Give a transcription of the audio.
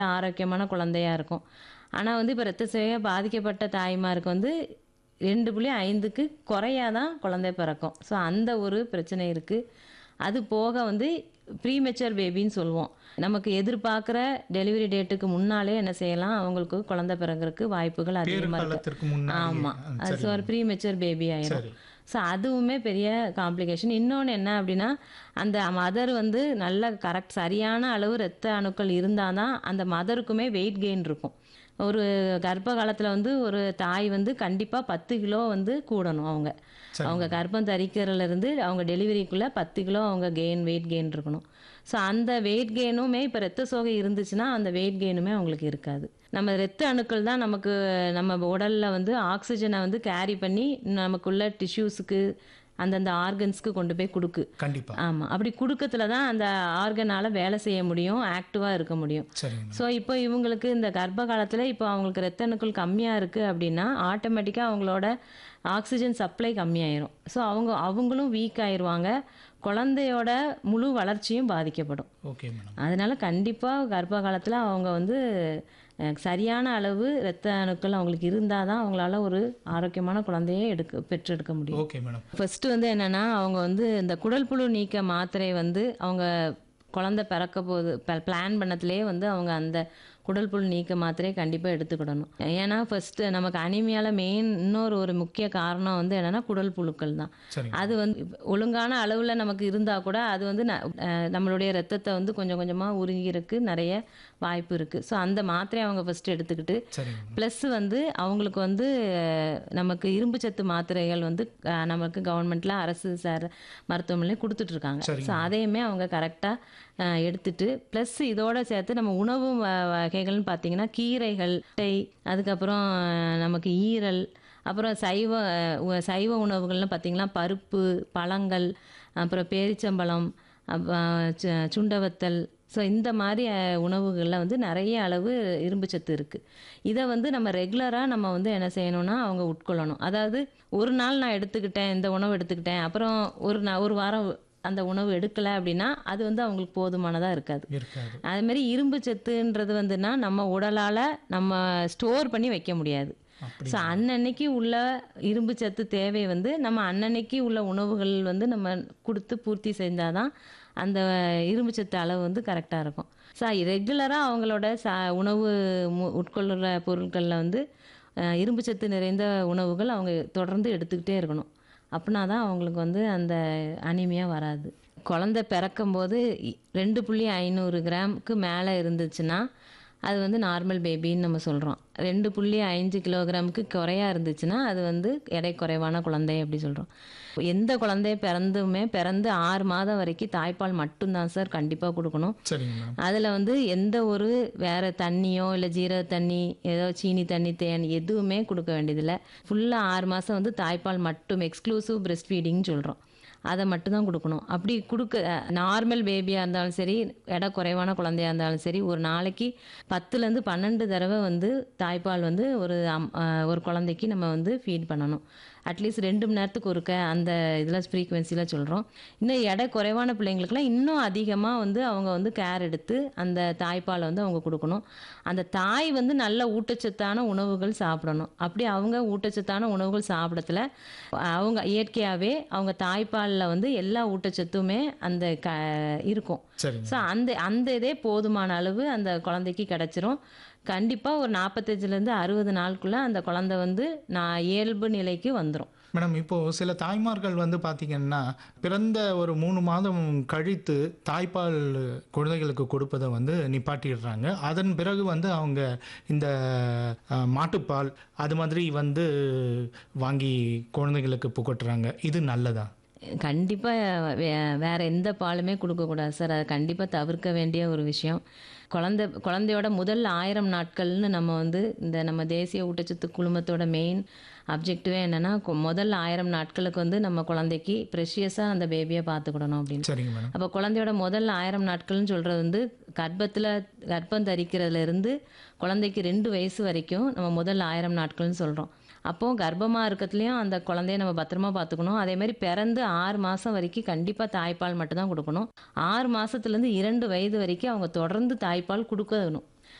ஆரோக்கியமான குழந்தையா இருக்கும். ஆனா வந்து இப்ப இரத்த சோகையா பாதிக்கப்பட்ட தாய்மாருக்கு வந்து 2.5க்கு குறையா தான் குழந்தை பிறக்கும். ஸோ அந்த ஒரு பிரச்சனை இருக்கு. அது போக வந்து ப்ரீமெச்சூர் பேபின்னு சொல்லுவோம். நமக்கு எதிர்பார்க்குற டெலிவரி டேட்டுக்கு முன்னாலே என்ன செய்யலாம், அவங்களுக்கு குழந்தை பிறக்கறக்கு வாய்ப்புகள் பேறு அதிகமா இருக்கு. காலத்திற்கு முன்னாடியே. ஆமா. ஆ, அது சரிங்க. ஒரு ப்ரீமெச்சூர் பேபி ஆயிரும். சரி. ஸோ அதுவுமே பெரிய காம்ப்ளிகேஷன். இன்னொன்னு என்ன அப்படின்னா, அந்த மதர் வந்து நல்ல கரெக்ட் சரியான அளவு இரத்த அணுக்கள் இருந்தா தான் அந்த மதருக்குமே வெயிட் கெயின் இருக்கும். ஒரு கர்ப்ப காலத்துல வந்து ஒரு தாய் வந்து கண்டிப்பா 10 கிலோ வந்து கூடணும் அவங்க. சரி. அவங்க கர்ப்பம் தரிக்கிறதுல இருந்து அவங்க டெலிவரிக்குள்ள 10 கிலோ அவங்க கெயின் வெயிட் கெயின் இருக்கணும். ஸோ அந்த வெயிட் கெயினுமே இப்ப இரத்த சோகை இருந்துச்சுன்னா, அந்த வெயிட் கெயினுமே அவங்களுக்கு இருக்காது. நம்ம இரத்த அணுக்கள் தான் நமக்கு நம்ம உடல்ல வந்து ஆக்ஸிஜனை வந்து கேரி பண்ணி நமக்குள்ள டிஷ்யூஸுக்கு அந்தந்த ஆர்கன்ஸ்க்கு கொண்டு போய் குடுக்கு. கண்டிப்பா. ஆமா. அப்படி குடுக்கத்துல தான் அந்த ஆர்கனால வேலை செய்ய முடியும், ஆக்டிவா இருக்க முடியும். சரிங்க. ஸோ இப்போ இவங்களுக்கு இந்த கர்ப்ப காலத்துல இப்போ அவங்களுக்கு இரத்த அணுக்கள் கம்மியா இருக்கு அப்படின்னா, ஆட்டோமேட்டிக்கா அவங்களோட ஆக்ஸிஜன் சப்ளை கம்மியாயிரும். ஸோ அவங்க அவங்களும் வீக் ஆயிருவாங்க. குழந்தையோட முழு வளர்ச்சியும் பாதிக்கப்படும். Okay madam. அதனால கண்டிப்பா கர்ப்ப காலத்துல அவங்க வந்து அ சரியான அளவு இரத்த அணுக்கள் அவங்களுக்கு இருந்தா தான் அவங்களால ஒரு ஆரோக்கியமான குழந்தையை எடுக்க பெற்றெடுக்க முடியும். Okay madam. ஃபர்ஸ்ட் வந்து என்னன்னா, அவங்க வந்து இந்த குடல் புழு நீக்க மாத்திரை வந்து அவங்க குழந்தை பிறக்க போது பிளான் பண்ணதுலயே வந்து அவங்க அந்த குடல் புழு நீக்க மாத்திரையை கண்டிப்பா எடுத்துக்கிடணும். ஏன்னா ஃபர்ஸ்ட் நமக்கு அனீமியால மெயின் இன்னொரு ஒரு முக்கிய காரணம் வந்து என்னன்னா குடல் புழுக்கள் தான். சரிங்க. அது வந்து ஒழுங்கான அளவுல நமக்கு இருந்தா கூட அது வந்து ந அ நம்மளுடைய ரத்தத்தை வந்து கொஞ்சம் கொஞ்சமா உறிஞ்சிறக்கு நிறைய வாய்ப்பு இருக்கு. ஸோ அந்த மாத்திரையை அவங்க ஃபர்ஸ்ட் எடுத்துக்கிட்டு சரிங்க மேடம். ப்ளஸ் வந்து அவங்களுக்கு வந்து நமக்கு இரும்பு சத்து மாத்திரைகள் வந்து அ நமக்கு கவர்மெண்ட்ல அரசு சார் மருத்துவமனையில குடுத்துட்டு இருக்காங்க. சரிங்க. ஸோ அதையுமே அவங்க கரெக்டா அ எடுத்துட்டு ப்ளஸ் இதோட சேர்த்து நம்ம உணவு வ வகைகள்னு பார்த்தீங்கன்னா, கீரைகள், முட்டை, அதுக்கப்புறம் நமக்கு ஈரல், அப்புறம் சைவ உ சைவ உணவுகள்னு பார்த்தீங்கன்னா, பருப்பு, பழங்கள், அப்புறம் பேரிச்சம்பழம், அப்ப சு சுண்டவத்தல் ஸோ இந்த மாரி அ உணவுகள்ல வந்து நிறைய அளவு இரும்பு சத்து இருக்கு. இத வந்து நம்ம ரெகுலரா நம்ம வந்து என்ன செய்யணும்னா, அவங்க உட்கொள்ளணும். அதாவது ஒரு நாள் நான் எடுத்துக்கிட்டேன், இந்த உணவு எடுத்துக்கிட்டேன். அப்புறம் ஒரு நா ஒரு வாரம் அந்த உணவு எடுக்கல அப்படின்னா, அது வந்து அவங்களுக்கு போதுமானதா இருக்காது. இருக்காது. அது மாரி இரும்பு சத்துன்றது வந்துன்னா, நம்ம உடலால நம்ம ஸ்டோர் பண்ணி வைக்க முடியாது. ஸோ அப்படிங்களா? அன்னன்னைக்கு உள்ள இரும்பு சத்து தேவை வந்து நம்ம அன்னன்னைக்கு உள்ள உணவுகள் வந்து நம்ம குடுத்து பூர்த்தி செஞ்சா தான், அந்த இரும்பு சத்து அளவு வந்து கரெக்ட்டா இருக்கும். ஸோ ரெகுலரா அவங்களோட ச உணவு மு உட்கொள்ளுற பொருட்கள்ல வந்து அ இரும்பு சத்து நிறைந்த உணவுகள் அவங்க தொடர்ந்து எடுத்துக்கிட்டே இருக்கணும். அப்பனா தான் அவங்களுக்கு வந்து அந்த அனீமியா வராது. குழந்தை பிறக்கும்போது இ 2.500 கிராமுக்கு மேல இருந்துச்சுன்னா, அது வந்து நார்மல் பேபின்னு நம்ம சொல்றோம். 2.5 கிலோகிராமுக்கு குறையா இருந்துச்சுன்னா, அது வந்து எடை குறைவான குழந்தை அப்படி சொல்றோம். எந்த குழந்தை பிறந்துமே பிறந்து 6 மாதம் வரைக்கும் தாய்ப்பால் மட்டும் தான் சார் கண்டிப்பா குடுக்கணும். சரிங்க மேடம். அதுல வந்து எந்த ஒரு வேற தண்ணியோ, இல்ல ஜீரக தண்ணி, ஏதோ சீனி தண்ணி, தேன் எதுவுமே குடுக்க வேண்டியதில்ல. ஃபுல்லா 6 மாசம் வந்து தாய்ப்பால் மட்டும் எக்ஸ்க்ளூசிவ் பிரெஸ்ட் ஃபீடிங்ன்னு சொல்றோம். அத மட்டும் தான் குடுக்கணும். அப்படி குடுக்க அ நார்மல் பேபியா இருந்தாலும் சரி, எடை குறைவான குழந்தையா இருந்தாலும் சரி, ஒரு நாளைக்கு 10லேருந்து 12 தடவ வந்து தாய்ப்பால் வந்து ஒரு அம் அ ஒரு குழந்தைக்கு நம்ம வந்து ஃபீட் பண்ணணும். அட்லீஸ்ட் 2 மணி நேரத்துக்கு ஒருக்க அந்த இதுல ஃப்ரீக்வென்சில சொல்றோம். இன்னும் எடை குறைவான பிள்ளைங்களுக்குலாம் இன்னும் அதிகமா வந்து அவங்க வந்து கேர் எடுத்து அந்த தாய்ப்பால வந்து அவங்க குடுக்கணும். அந்த தாய் வந்து நல்ல ஊட்டச்சத்தான உணவுகள் சாப்பிடணும். அப்படி அவங்க ஊட்டச்சத்தான உணவுகள் சாப்பிடத்துல, அவங்க இயற்கையாவே அவங்க தாய்ப்பால்ல வந்து எல்லா ஊட்டச்சத்துமே அந்த க இருக்கும். சரிங்க. ஸோ அந்த அந்த இதே போதுமான அளவு அந்த குழந்தைக்கு கிடைச்சிரும். கண்டிப்பா ஒரு 45லேருந்து 60 நாளுக்குள்ள அந்த குழந்தை வந்து நான் இயல்பு நிலைக்கு வந்துரும். மேடம் இப்போ சில தாய்மார்கள் வந்து பார்த்தீங்கன்னா, பிறந்த ஒரு 3 மாதம் கழித்து தாய்ப்பால் குழந்தைகளுக்கு கொடுப்பத வந்து நிப்பாட்டிடுறாங்க. அதன் பிறகு வந்து அவங்க இந்த அ மாட்டுப்பால் அது மாதிரி வந்து வாங்கி குழந்தைகளுக்கு புகட்டுறாங்க. இது நல்லதா? கண்டிப்பா வே வேற எந்த பாலுமே குடுக்கக்கூடாது சார். அத கண்டிப்பா தவிர்க்க வேண்டிய ஒரு விஷயம். குழந்தை குழந்தையோட முதல் 1000 நாட்கள்னு நம்ம வந்து இந்த நம்ம தேசிய ஊட்டச்சத்து குழுமத்தோட மெயின் அப்ஜெக்டிவே என்னன்னா, கொ முதல் 1000 நாட்களுக்கு வந்து நம்ம குழந்தைக்கு ப்ரெஷியஸா அந்த பேபிய பார்த்துக்கிடணும் அப்படின்னு. சரிங்க மேடம். அப்ப குழந்தையோட முதல் 1000 நாட்கள்னு சொல்றது வந்து கர்ப்பத்துல கர்ப்பம் தரிக்கிறதுல இருந்து குழந்தைக்கு 2 வயசு வரைக்கும் நம்ம முதல் 1000 நாட்கள்னு சொல்றோம். அப்போ கர்ப்பமா இருக்கத்துலயும் அந்த குழந்தைய நம்ம பத்திரமா பார்த்துக்கணும். அதே மாரி பிறந்து 6 மாசம் வரைக்கும் கண்டிப்பா தாய்ப்பால் மட்டும் தான் குடுக்கணும். 6 மாசத்துலேருந்து 2 வயது வரைக்கும் அவங்க தொடர்ந்து தாய்ப்பால் குடுக்கணும்.